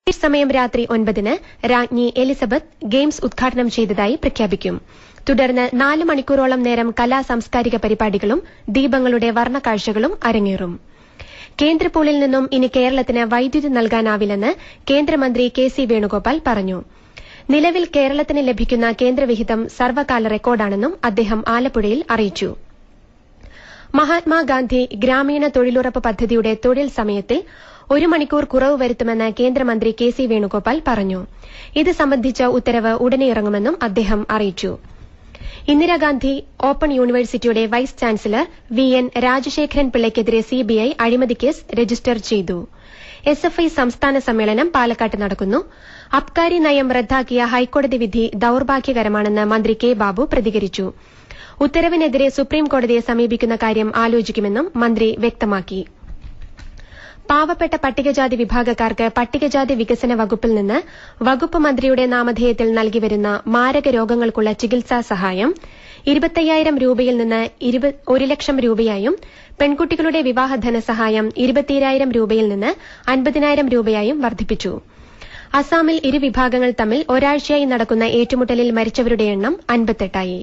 സമയം രാത്രി ഒൻപതിന് രാജ്ഞി എലിസബത്ത് ഗെയിംസ് ഉദ്ഘാടനം ചെയ്തതായി പ്രഖ്യാപിക്കും തുടർന്ന് നാല് മണിക്കൂറോളം നേരം കലാ സാംസ്കാരിക പരിപാടികളും ദീപങ്ങളുടെ വർണ്ണക്കാഴ്ചകളും അരങ്ങേറും കേന്ദ്രപൂളിൽ നിന്നും ഇനി കേരളത്തിന് വൈദ്യുതി നൽകാനാവില്ലെന്ന് കേന്ദ്രമന്ത്രി കെ സി വേണുഗോപാൽ പറഞ്ഞു നിലവിൽ കേരളത്തിന് ലഭിക്കുന്ന കേന്ദ്രവിഹിതം സർവകാല റെക്കോർഡാണെന്നും അദ്ദേഹം ആലപ്പുഴയിൽ അറിയിച്ചു മഹാത്മാഗാന്ധി ഗ്രാമീണ തൊഴിലുറപ്പ് പദ്ധതിയുടെ തൊഴിൽ സമയത്തിൽ ഒരു മണിക്കൂർ കുറവ് വരുത്തുമെന്ന് കേന്ദ്രമന്ത്രി കെ സി വേണുഗോപാൽ പറഞ്ഞു ഇത് സംബന്ധിച്ച ഉത്തരവ് ഉടനെ ഇറങ്ങുമെന്നും അദ്ദേഹം അറിയിച്ചു ഇന്ദിരാഗാന്ധി ഓപ്പൺ യൂണിവേഴ്സിറ്റിയുടെ vice chancellor V N Rajasekharan പിള്ളയ്ക്കെതിരെ സിബിഐ അഴിമതി കേസ് രജിസ്റ്റർ ചെയ്തു എസ് എഫ് ഐ സംസ്ഥാന സമ്മേളനം പാലക്കാട്ട് നടക്കുന്നു അബ്കാരി നയം റദ്ദാക്കിയ ഹൈക്കോടതി വിധി ദൌർഭാഗ്യകരമാണെന്ന് മന്ത്രി കെ ബാബു പ്രതികരിച്ചു ഉത്തരവിനെതിരെ സുപ്രീംകോടതിയെ സമീപിക്കുന്ന കാര്യം ആലോചിക്കുമെന്നും മന്ത്രി വ്യക്തമാക്കി പാവപ്പെട്ട പട്ടികജാതി വിഭാഗക്കാർക്ക് പട്ടികജാതി വികസന വകുപ്പിൽ നിന്ന് വകുപ്പ് മന്ത്രിയുടെ നാമധേയത്തിൽ നൽകിവരുന്ന മാരക രോഗങ്ങൾക്കുള്ള ചികിത്സാ സഹായം ഇരുപത്തയ്യായിരം രൂപയിൽ നിന്ന് ഒരു ലക്ഷം രൂപയായും പെൺകുട്ടികളുടെ വിവാഹ ധനസഹായം ഇരുപത്തിയായിരം രൂപയിൽ നിന്ന് അൻപതിനായിരം രൂപയായും വർദ്ധിപ്പിച്ചു അസാമിൽ ഇരു വിഭാഗങ്ങൾ തമ്മിൽ ഒരാഴ്ചയായി നടക്കുന്ന ഏറ്റുമുട്ടലിൽ മരിച്ചവരുടെ എണ്ണം അൻപത്തെട്ടായി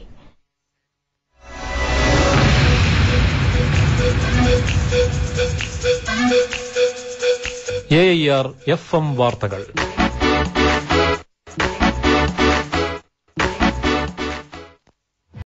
A I R F M വാർത്തകൾ